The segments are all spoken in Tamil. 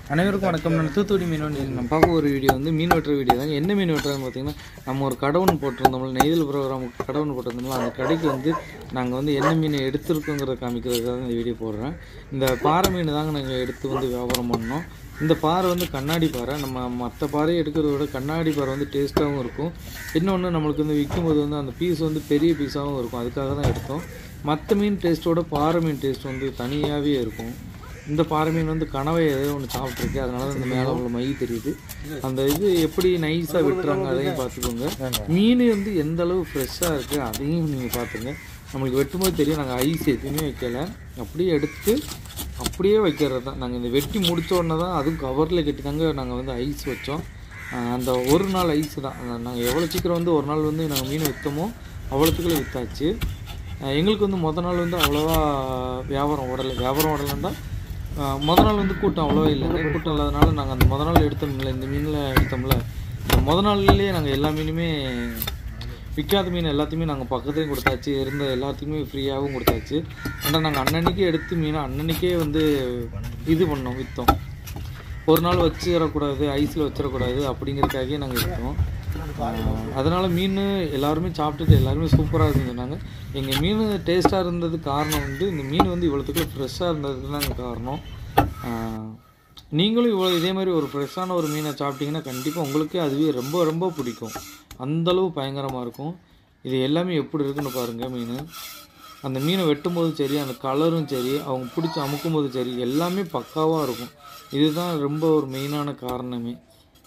அனைவருக்கும் வணக்கம் நான் தூத்துக்குடி மீன் வண்டி நம்ம பார்க்க ஒரு வீடியோ வந்து மீன் வெட்டுற வீடியோ தான் என்ன மீன் வெட்டுறதுன்னு பார்த்தீங்கன்னா நம்ம ஒரு கடவுன் போட்டிருந்தோம்ல நெய்தல் ப்ரோக்ராமுக்கு கடவுன் போட்டிருந்தோம்ல அந்த கடைக்கு வந்து நாங்கள் வந்து என்ன மீன் எடுத்திருக்கோங்கிறத காமிக்கிறதுக்காக இந்த வீடியோ போடுறேன் இந்த பாறை மீன் தாங்க நாங்கள் எடுத்து வந்து வியாபாரம் பண்ணோம் இந்த பாறை வந்து கண்ணாடி பாறை நம்ம மற்ற பாறையை எடுக்கிறத விட கண்ணாடி பாறை வந்து டேஸ்ட்டாகவும் இருக்கும் இன்னொன்று நம்மளுக்கு வந்து விற்கும்போது வந்து அந்த பீஸ் வந்து பெரிய பீஸாகவும் இருக்கும் அதுக்காக தான் எடுத்தோம் மற்ற மீன் டேஸ்ட்டோட பாறை மீன் டேஸ்ட் வந்து தனியாகவே இருக்கும் இந்த பாறை மீன் வந்து கனவை ஏதோ ஒன்று சாப்பிட்ருக்கு அதனால தான் இந்த மேலே உள்ள மை தெரியுது அந்த இது எப்படி நைஸாக விட்டுறாங்க அதையும் பார்த்துக்கோங்க மீன் வந்து எந்த அளவு ஃப்ரெஷ்ஷாக இருக்குது அதையும் நீங்கள் பார்த்துங்க நம்மளுக்கு வெட்டும்போது தெரியும் நாங்கள் ஐஸ் எதுவுமே வைக்கல அப்படியே எடுத்து அப்படியே வைக்கிறது தான் நாங்கள் இந்த வெட்டி முடிச்ச உடனே தான் அதுவும் கவரில் கட்டி தாங்க நாங்கள் வந்து ஐஸ் வச்சோம் ஆஹ் அந்த ஒரு நாள் ஐஸ் தான் நாங்கள் எவ்வளோ சீக்கிரம் வந்து ஒரு நாள் வந்து நாங்கள் மீன் விற்றோமோ அவ்வளோத்துக்குள்ளே விற்றாச்சு ஆஹ் எங்களுக்கு வந்து முத நாள் வந்து அவ்வளோவா வியாபாரம் ஓடலை வியாபாரம் ஓடலைன்னா முத நாள் வந்து கூட்டம் அவ்வளோவா இல்லைங்க கூட்டம் இல்லாதனால நாங்கள் அந்த முத நாள் எடுத்தோம்ல இந்த மீனில் எடுத்தோம்ல இந்த முத நாள்லேயே நாங்கள் எல்லா மீனுமே விற்காத மீன் எல்லாத்தையுமே நாங்கள் பக்கத்துலேயும் கொடுத்தாச்சு இருந்த எல்லாத்துக்குமே ஃப்ரீயாகவும் கொடுத்தாச்சு ஆனால் நாங்கள் அன்னன்னைக்கே எடுத்து மீனை அன்னன்னைக்கே வந்து இது பண்ணோம் விற்றோம் ஒரு நாள் வச்சிடக்கூடாது ஐஸில் வச்சிடக்கூடாது அப்படிங்கிறதுக்காகவே நாங்கள் விற்றோம் அதனால் மீன் எல்லாருமே சாப்பிட்டுட்டு எல்லாருமே சூப்பராக இருக்குன்னு சொன்னாங்க எங்கள் மீன் டேஸ்ட்டாக இருந்தது காரணம் வந்து இந்த மீன் வந்து இவ்வளோத்துக்குள்ள ஃப்ரெஷ்ஷாக இருந்ததுக்கு தாங்க காரணம் ஆஹ் நீங்களும் இவ்வளோ இதே மாதிரி ஒரு ஃப்ரெஷ்ஷான ஒரு மீனை சாப்பிட்டீங்கன்னா கண்டிப்பாக உங்களுக்கே அதுவே ரொம்ப ரொம்ப பிடிக்கும் அந்தளவு பயங்கரமாக இருக்கும் இது எல்லாமே எப்படி இருக்குன்னு பாருங்கள் மீன் அந்த மீனை வெட்டும்போது சரி அந்த கலரும் சரி அவங்க பிடிச்சி அமுக்கும்போது சரி எல்லாமே பக்காவாக இருக்கும் இதுதான் ரொம்ப ஒரு மெயினான காரணமே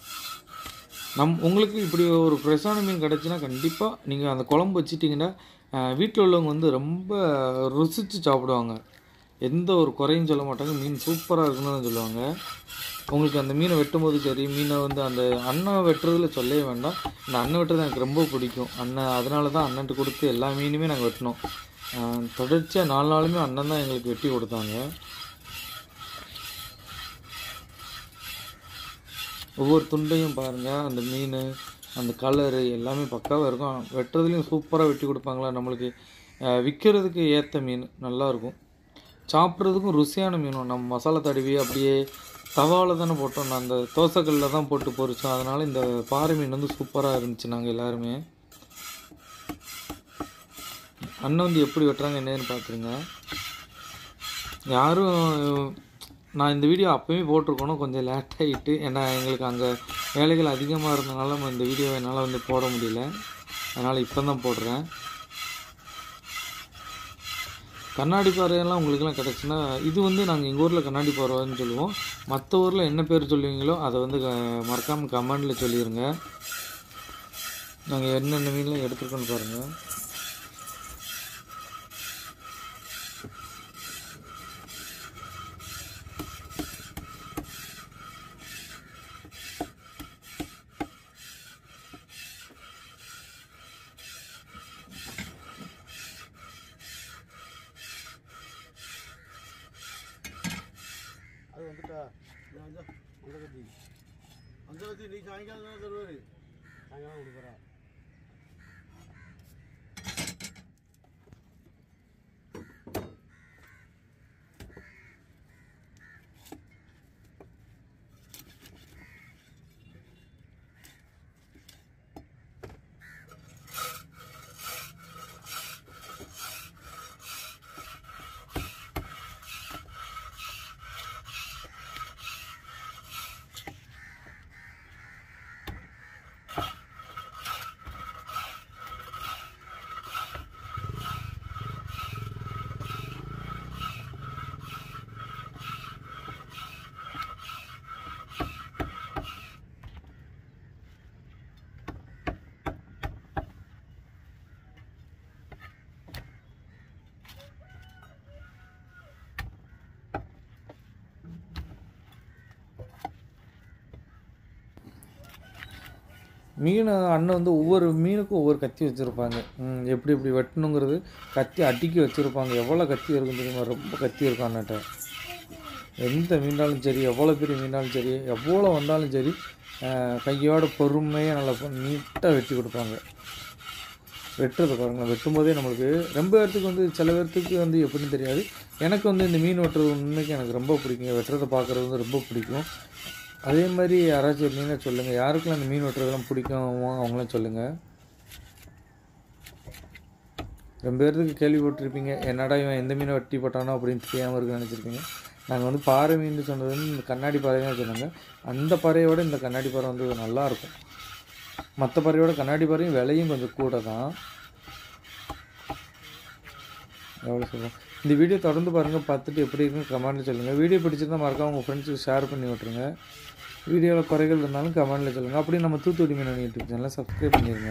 நம் உங்களுக்கு இப்படி ஒரு ஃப்ரெஷ்ஷான மீன் கிடச்சுன்னா கண்டிப்பாக நீங்கள் அந்த குழம்பு வச்சிட்டிங்கன்னா வீட்டில் உள்ளவங்க வந்து ரொம்ப ருசித்து சாப்பிடுவாங்க எந்த ஒரு குறையும் சொல்ல மாட்டாங்க மீன் சூப்பராக இருக்குன்னு தான் சொல்லுவாங்க உங்களுக்கு அந்த மீனை வெட்டும் போது சரி மீனை வந்து அந்த அண்ணன் வெட்டுறதுல சொல்லவே வேண்டாம் இந்த அண்ணன் வெட்டுறது எனக்கு ரொம்ப பிடிக்கும் அண்ணன் அதனால தான் அண்ணன்ட்டு கொடுத்து எல்லா மீனுமே நாங்கள் வெட்டினோம் ஆஹ் தொடர்ச்சியாக நாலு நாளுமே அண்ணன் தான் எங்களுக்கு வெட்டி கொடுத்தாங்க ஒவ்வொரு துண்டையும் பாருங்கள் அந்த மீன் அந்த கலரு எல்லாமே பக்காவாக இருக்கும் வெட்டுறதுலையும் சூப்பராக வெட்டி கொடுப்பாங்களா நம்மளுக்கு அஹ், விற்கிறதுக்கு ஏற்ற மீன் நல்லாயிருக்கும் சாப்பிட்றதுக்கும் ருசியான மீனும் நம்ம மசாலா தடவி அப்படியே தவாவில் தானே போட்டோம் நான் அந்த தோசைக்கல்லில் தான் போட்டு பொரிச்சோம் அதனால் இந்த பாறை மீன் வந்து சூப்பராக இருந்துச்சு நாங்கள் எல்லாருமே அண்ணன் வந்து எப்படி வெட்டுறாங்க என்னன்னு பார்த்துருங்க யாரும் நான் இந்த வீடியோ அப்போவே போட்டிருக்கணும் கொஞ்சம் லேட் ஆகிட்டு ஏன்னா எங்களுக்கு அங்கே வேலைகள் அதிகமாக இருந்தனால நம்ம இந்த வீடியோ என்னால் வந்து போட முடியல அதனால் இப்போ தான் போடுறேன் கண்ணாடி பாறையெல்லாம் உங்களுக்குலாம் கிடச்சுன்னா இது வந்து நாங்கள் எங்கள் ஊரில் கண்ணாடி பாறைன்னு சொல்லுவோம் மற்ற ஊரில் என்ன பேர் சொல்லுவீங்களோ அதை வந்து மறக்காமல் கமெண்டில் சொல்லிடுங்க நாங்கள் என்னென்ன மீன்லாம் எடுத்துருக்கோன்னு பாருங்கள் அது வந்துட்டா நீ வந்து அந்த கத்தி அந்த கத்தி நீ சாயங்காலம் தானே தருவாரு சாயங்காலம் கொடுக்குறா மீன் அண்ணன் வந்து ஒவ்வொரு மீனுக்கும் ஒவ்வொரு கத்தி வச்சுருப்பாங்க எப்படி எப்படி வெட்டணுங்கிறது கத்தி அடிக்கி வச்சுருப்பாங்க எவ்வளோ கத்தி இருக்கும் தெரியுமா ரொம்ப கத்தி இருக்கும் அண்ணன்ட்ட எந்த மீனாலும் சரி எவ்வளோ பெரிய மீனாலும் சரி எவ்வளோ வந்தாலும் சரி அஹ், கையோட பொறுமையாக நல்லா நீட்டாக வெட்டி கொடுப்பாங்க வெட்டுறது பாருங்களேன் வெட்டும் போதே நம்மளுக்கு ரொம்ப பேர்த்துக்கு வந்து சில பேர்த்துக்கு வந்து எப்படின்னு தெரியாது எனக்கு வந்து இந்த மீன் வெட்டுறது உண்மைக்கு எனக்கு ரொம்ப பிடிக்குங்க வெட்டுறதை பார்க்குறது வந்து ரொம்ப பிடிக்கும் அதே மாதிரி யாராச்சும் இருந்தீங்கன்னா சொல்லுங்கள் யாருக்கெல்லாம் அந்த மீன் வெட்டுறதெல்லாம் பிடிக்கும் அவங்களாம் சொல்லுங்கள் ரொம்ப பேர்த்துக்கு கேள்விப்பட்டிருப்பீங்க என்னடா இவன் எந்த மீனை வெட்டி போட்டானோ அப்படின்னு தெரியாமல் இருக்குன்னு நினச்சிருப்பீங்க நாங்கள் வந்து பாறை மீன் சொன்னது வந்து இந்த கண்ணாடி பாறை தான் சொன்னாங்க அந்த பாறையோட இந்த கண்ணாடி பாறை வந்து நல்லா இருக்கும் மற்ற பாறையோட கண்ணாடி பாறையும் விலையும் கொஞ்சம் கூட தான் எவ்வளோ சொல்லுவோம் இந்த வீடியோ தொடர்ந்து பாருங்கள் பார்த்துட்டு எப்படி இருக்குன்னு கமெண்ட்டில் சொல்லுங்கள் வீடியோ பிடிச்சிருந்தா மறக்காம உங்கள் ஃப்ரெண்ட்ஸுக்கு ஷேர் பண்ணி விட்ருங்க வீடியோவில் குறைகள் இருந்தாலும் கமெண்ட்டில் சொல்லுங்கள் அப்படியே நம்ம தூத்துக்குடி மீன் யூடியூப் சேனலை சப்ஸ்கிரைப் பண்ணிடுங்க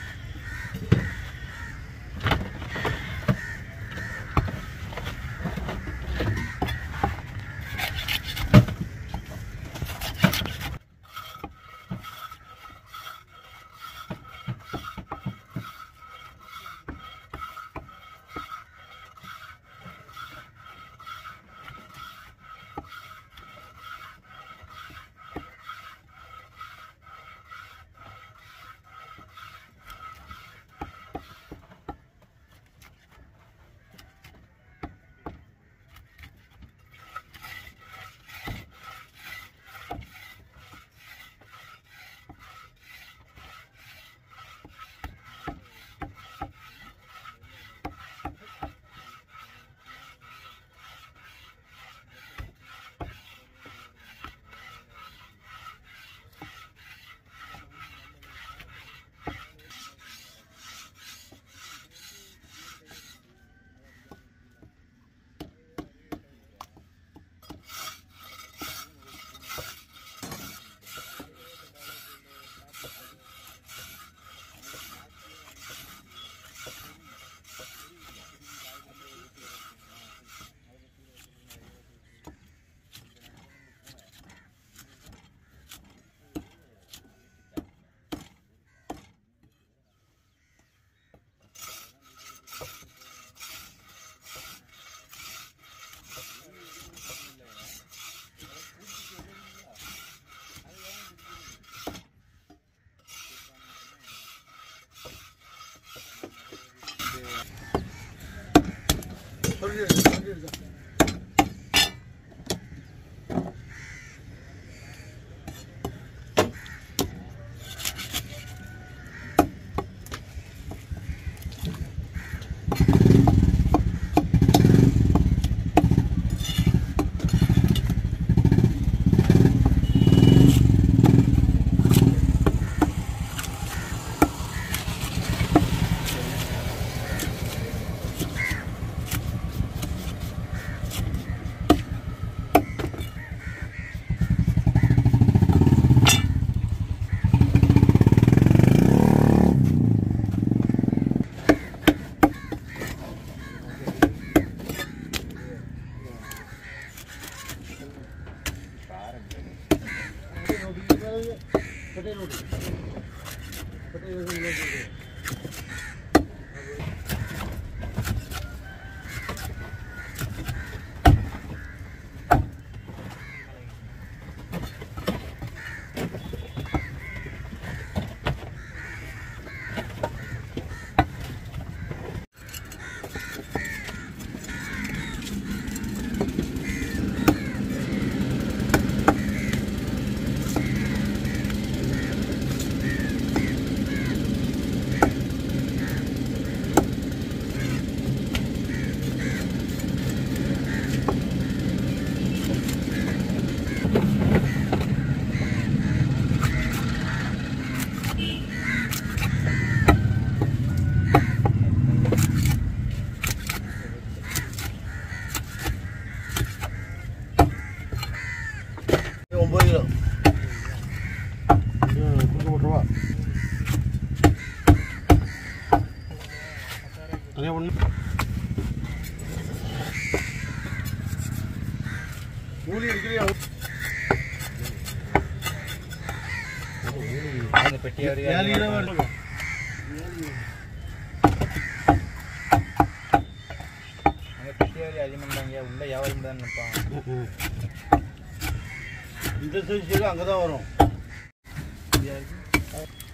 சொல்லி எடு, சொல்லி எடு. पटेल रोटी पटेल रोटी ஒம்பது கிலோ கொடுக்க போட்டுருவா அதே ஒன்று மூலி இருக்கிறியா ஏழு கிலோ வேணும் இந்த சைஸ் அங்கே தான் வரும்